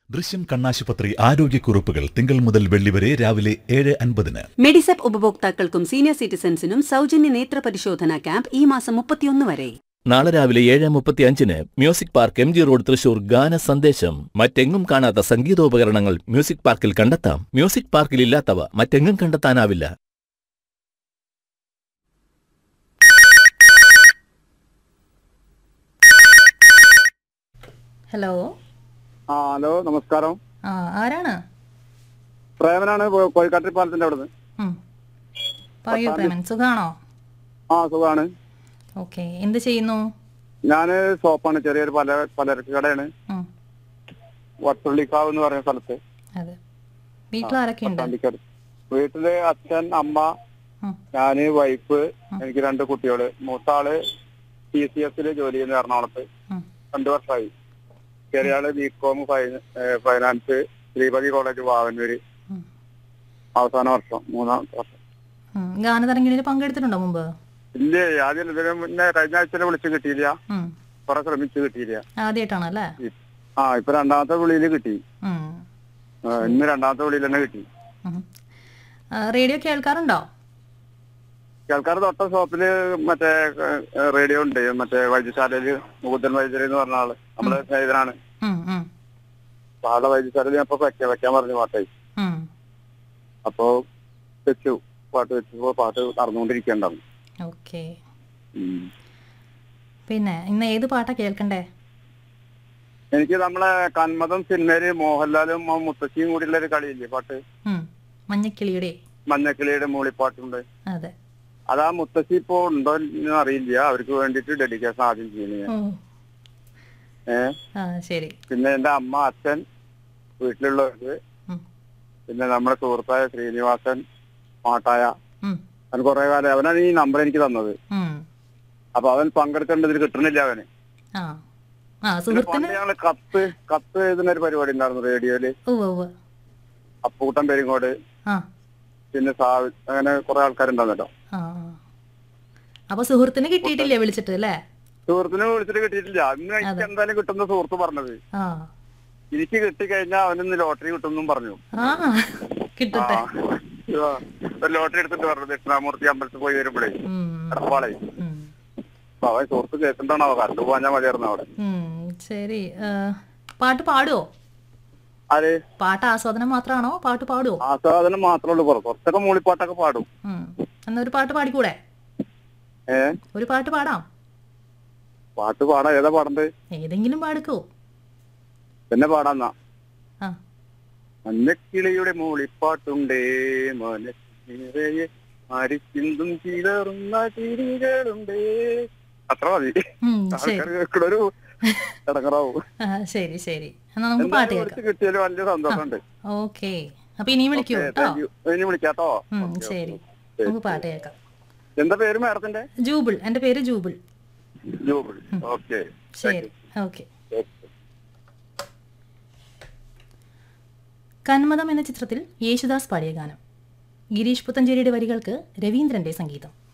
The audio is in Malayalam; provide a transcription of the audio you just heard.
ദൃശ്യം കണ്ണാശുപത്രി ആരോഗ്യക്കുറിപ്പുകൾ തിങ്കൾ മുതൽ വെള്ളി വരെ രാവിലെ ഏഴ് അൻപതിന് മെഡിസെപ്പ് ഉപഭോക്താക്കൾക്കും സീനിയർ സിറ്റിസൺസിനും സൗജന്യ നേത്ര പരിശോധന ക്യാമ്പ് ഈ മാസം മുപ്പത്തിയൊന്ന് വരെ നാളെ രാവിലെ ഏഴ് മുപ്പത്തി അഞ്ചിന് music park M G road Thrissur ഗാന സന്ദേശം മറ്റെങ്ങും കാണാത്ത സംഗീതോപകരണങ്ങൾ മ്യൂസിക് പാർക്കിൽ കണ്ടെത്താം മ്യൂസിക് പാർക്കിൽ ഇല്ലാത്തവ മറ്റെങ്ങും കണ്ടെത്താനാവില്ല ഹലോ ആ ഹലോ നമസ്കാരം ആ ആരാണ് പ്രേമനാണ് കോ- കോഴിക്കാട്ടിരി പാലത്തിന്റെ അവിടുന്ന് ഉം. പറയൂ പ്രേമൻ സുഖാണോ ആ സുഖാണ് ഓക്കെ എന്ത് ചെയ്യുന്നു ഞാന് ഷോപ്പാണ് ചെറിയൊരു പല പലചരക്ക് കടയാണ് ഉം. വട്ടുള്ളിക്കാവ് എന്ന് പറയുന്ന സ്ഥലത്ത് അതെ വീട്ടിൽ ആരൊക്കെ ഉണ്ട് പട്ടാമ്പിക്കട് വീട്ടില് അച്ഛൻ അമ്മ ഉം. ഞാന് വൈഫ് എനിക്ക് രണ്ട് കുട്ടികള് മൂത്ത ആള് ടി സി എസില് ജോലി ചെയ്യുന്ന എറണാകുളത്ത് ഉം. രണ്ടു വർഷമായി ചെറിയ ആള് B com finance Sreepathy college Vavanoor ഉം. അവസാന വർഷം മൂന്നാം വർഷം ഉം. ഗാനതരംഗിണിയിൽ പങ്കെടുത്തിട്ടുണ്ടോ മുമ്പ് ഇല്ലേ ആദ്യം ഇതിന് മുന്നേ കഴിഞ്ഞ ആഴ്ച വിളിച്ച് കിട്ടിയില്ല ഉം. കുറെ ശ്രമിച്ച് കിട്ടിയില്ല ആദ്യമായിട്ടാണല്ലേ ആ ഇപ്പൊ രണ്ടാമത്തെ വിളിയിൽ കിട്ടി ഉം. ആ, ഇന്ന് രണ്ടാമത്തെ വിളിയിൽ തന്നെ കിട്ടി ഉം. ആ, റേഡിയോ കേൾക്കാറുണ്ടോ കേൾക്കാർ തൊട്ട ഷോപ്പില് മറ്റേ ഏ, റേഡിയോ ഉണ്ട് മറ്റേ വൈദ്യശാലയില് മുകുന്ദൻ വൈദ്യര് എന്ന് പറഞ്ഞ ആള് നമ്മളെ സ്നേഹിതനാണ് ഉം, ഉം, അപ്പൊ ആളുടെ വൈദ്യശാലയിൽ ഞാൻ ഇപ്പൊ വെക്കാൻ വെക്കാൻ പറഞ്ഞു പാട്ടായി ഉം. അപ്പൊ വെച്ചു പാട്ട് വെച്ചപ്പോ പാട്ട് നടന്നുകൊണ്ടിരിക്കണ്ടാവും ഓക്കെ പിന്നെ ഇന്ന് ഏത് പാട്ടാ കേൾക്കണ്ടേ എനിക്ക് നമ്മളെ കന്മതം സിനിമയില് മോഹൻലാലും ആ മുത്തശ്ശിയും കൂടിയുള്ള ഒരു കളിയില്ലേ പാട്ട് ഉം. മഞ്ഞക്കിളിയുടെ മഞ്ഞക്കിളിയുടെ മൂളിപ്പാട്ടുണ്ട് അതെ അത് ആ മുത്തശ്ശി ഇപ്പോ ഉണ്ടോ എന്ന് അറിയില്ല അവർക്ക് വേണ്ടിട്ട് ഡെഡിക്കേഷൻ ആദ്യം ചെയ്യുന്നത് ഓ ഏഹ് ആ ശരി പിന്നെ എന്റെ അമ്മ അച്ഛൻ വീട്ടിലുള്ളവർക്ക് ഉം. പിന്നെ നമ്മുടെ സുഹൃത്തായ ശ്രീനിവാസൻ മാട്ടായ ഉം. അവൻ കുറെ കാലം അവനാണ് ഈ നമ്പർ എനിക്ക് തന്നത് ഉം. അപ്പൊ അവൻ പങ്കെടുക്കേണ്ടതിൽ കിട്ടണില്ല അവന് ആ ആ പിന്നെ സുഹൃത്തിന് പണ്ട് ഞങ്ങള് കത്ത് കത്ത് എഴുതുന്ന ഒരു പരിപാടി ഉണ്ടായിരുന്നു റേഡിയോയില് ഉവ്വ് ഉവ്വ് അപ്പൂട്ടൻ പെരിങ്ങോട് ആ പിന്നെ സാവി അങ്ങനെ കുറെ ആൾക്കാരുണ്ടായിരുന്നല്ലോ ആ ആ. അപ്പൊ സുഹൃത്തിന് കിട്ടിയിട്ടില്ലേ വിളിച്ചിട്ട് അല്ലേ സുഹൃത്തിനെ വിളിച്ചിട്ട് കിട്ടിയിട്ടില്ല അന്ന് എനിക്ക് എന്തായാലും കിട്ടുന്ന സുഹൃത്ത് പറഞ്ഞത് ആ എനിക്ക് കിട്ടിക്കഴിഞ്ഞാൽ അവനിന്ന് ലോട്ടറി കിട്ടുമെന്നും പറഞ്ഞു ആ കിട്ടട്ടെ ആ. ഒരു ലോട്ടറി എടുത്തിട്ട് പറഞ്ഞു ദക്ഷിണാമൂർത്തി അമ്പലത്തിൽ പോയി വരുമ്പോഴേ ഉം. എടപ്പാളേ ഉം. അപ്പൊ അവൻ സുഹൃത്ത് കേൾക്കണ്ടാണോ കറണ്ട് പോകാൻ മതിയായിരുന്നു അവിടെ ഉം. ശരി ആ, പാട്ട് പാടുവോ ആര് പാട്ട് ആസ്വാദനം മാത്രമാണോ പാട്ട് പാടുവോ ആസ്വാദനം മാത്രമേ ഉള്ളൂ കുറച്ച് കുറച്ചൊക്കെ മൂളിപ്പാട്ടൊക്കെ പാടും ഉം. എന്നാ ഒരു പാട്ട് പാടിക്കൂടെ ഏ ഒരു പാട്ട് പാടാം പാട്ട് പാടാം ഏതാ പാടണ്ടേ ഏതെങ്കിലും പാടുക്കോ പിന്നെ പാടാന്നാ ആ മഞ്ഞക്കിളിയുടെ മൂളിപ്പാട്ടുണ്ടേ മനസ്സിനിറയെ മരിച്ചിന്തും ചിലറുന്ന ചിരികളുണ്ടേ അത്ര മതി ഉം, ശരി ആൾക്കാർ കേൾക്കണൊരു ഇടങ്ങറാവും ആ, ശരി ശരി എന്നാ നമുക്ക് പാട്ട് എന്തായാലും കേൾക്കാം വിളിച്ച് കിട്ടിയാലും വലിയ സന്തോഷമുണ്ട് ഓക്കെ അപ്പൊ ഇനിയും വിളിക്കൂ ഓക്കേ, കേട്ടോ താങ്ക് യു. ഇനി വിളിക്കാട്ടോ ഉം, ഓക്കേ, ശരി ഓക്കേ. നമുക്ക് പാട്ട് കേൾക്കാം എന്താ പേര് മാഡത്തിന്റെ ജൂബിൾ എന്റെ പേര് ജൂബിൾ ജോബിൾ ഓക്കെ ശരി ഓക്കെ കന്മതം എന്ന ചിത്രത്തിൽ യേശുദാസ് പാടിയ ഗാനം ഗിരീഷ് പുത്തഞ്ചേരിയുടെ വരികൾക്ക് രവീന്ദ്രന്റെ സംഗീതം